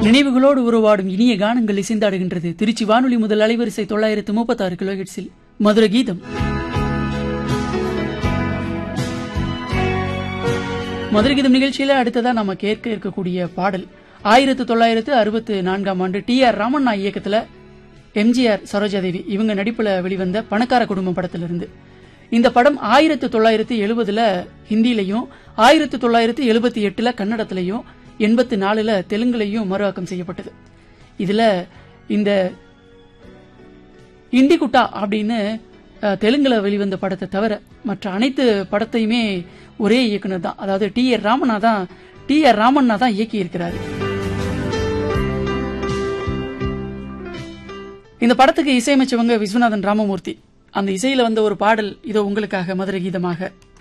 நினைவுகளோடு உருவாடும் இனிய கானங்கள் இசைந்தாடுகின்றது திருச்சி வானொலி முதல் அலைவரிசை தொள்ளாயிரத்து முப்பத்தாறு கிலோஹெட்ஸில் மதுர கீதம் மதுர கீதம் நிகழ்ச்சியில அடுத்ததா நாம கேட்க இருக்கக்கூடிய பாடல் ஆயிரத்து தொள்ளாயிரத்து அறுபத்து நான்காம் ஆண்டு டி ஆர் ராமண்ணா இயக்கத்துல எம்ஜிஆர் சரோஜாதேவி இவங்க நடிப்புல வெளிவந்த பணக்கார குடும்பம் படத்திலிருந்து இந்த படம் ஆயிரத்து தொள்ளாயிரத்து எழுபதுல ஹிந்திலையும் ஆயிரத்து தொள்ளாயிரத்து எழுபத்தி எட்டுல கன்னடத்திலையும் எண்பத்தி நாலுல தெலுங்குலையும் மறுஆக்கம் செய்யப்பட்டது இதுல இந்த இண்டிகுட்டா அப்படின்னு அஹ், தெலுங்குல வெளிவந்த படத்தை தவிர மற்ற அனைத்து படத்தையுமே ஒரே இயக்குனர் தான் அதாவது டி ஆர் ராமண்ணா தான் டி ஆர் ராமண்ணா தான் இயக்கி இருக்கிறாரு இந்த படத்துக்கு இசையமைச்சவங்க விஸ்வநாதன் ராமமூர்த்தி அந்த இசையில வந்த ஒரு பாடல் இதோ உங்களுக்காக மதுரை கீதமாக